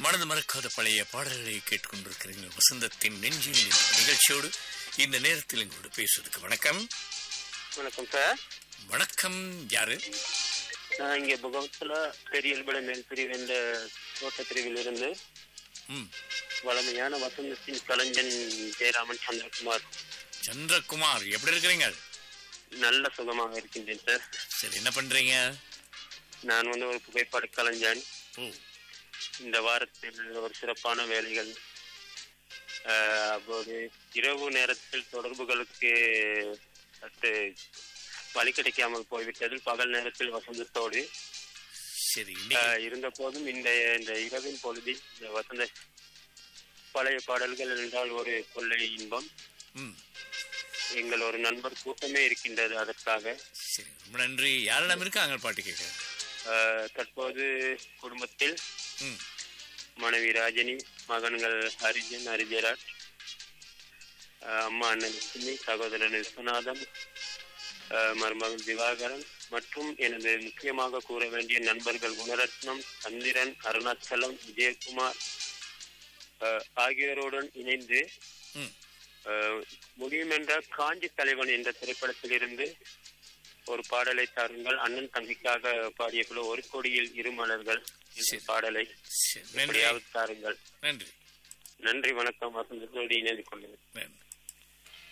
மனது மறக்காத பழைய பாடல்களை கேட்டுக்கொண்டிருக்கிறீர்கள் வசந்தத்தின் நெஞ்சில் நின்ற நிகழ்ச்சியோடு இந்த நேரத்தில் எங்களோடு பேசுவதற்கு வணக்கம் வணக்கம் சார் வணக்கம் யாரு நான் இங்க முகத்துல பெரியல்பட மேல் பிரிவு என்ற தோட்ட பிரிவில் இருந்து ம் வளமையான வசந்தத்தின் கலைஞன் ஜெயராமன் சந்திரகுமார் சந்திரகுமார் எப்படி இருக்கிறீங்க நல்ல சுகமாக இருக்கின்றேன் சார் சரி என்ன பண்றீங்க நான் வந்து ஒரு புகைப்பட கலைஞன் ஓ இந்த வாரத்தில் ஒரு சிறப்பான வேலைகள் ஆஹ், அப்போது இரவு நேரத்தில் தொடர்புகளுக்கு சற்று வழி கிடைக்காமல் போய்விட்டது பகல் நேரத்தில் வசந்தத்தோடு சரி இன்னைக்கு ஆஹ், இருந்த போதும் இந்த இந்த இரவின் பொழுதில் இந்த வசந்த பழைய பாடல்கள் என்றால் ஒரு கொள்ளை இன்பம் ம் எங்கள் ஒரு நண்பர் கூட்டமே இருக்கின்றது அதற்காக சரி ரொம்ப நன்றி யாரிடம் இருக்காங்க பாட்டு கேட்க ஆஹ், தற்போது குடும்பத்தில் ம் மனைவி ராஜினி மகன்கள் ஹரிஜன் ஹரிஜராஜ் ஆஹ், அம்மா அண்ணன் லட்சுமி சகோதரன் விஸ்வநாதன் ஆஹ், மருமகன் திவாகரன் மற்றும் எனது முக்கியமாக கூற வேண்டிய நண்பர்கள் குணரத்னம் சந்திரன் அருணாச்சலம் விஜயகுமார் ஆஹ், ஆகியோருடன் இணைந்து ம் ஆஹ், முடியும் என்ற காஞ்சி தலைவன் என்ற திரைப்படத்தில் இருந்து ஒரு பாடலை தாருங்கள் அண்ணன் தம்பிக்காக பாடிய குழு ஒரு கொடியில் இரு மலர்கள் என்ற சரி. பாடலை சரி நன்றி எப்படியாவது தாருங்கள் நன்றி நன்றி வணக்கம் வசந்தத்தோடு இணைந்து கொள்ளுங்கள் நன்றி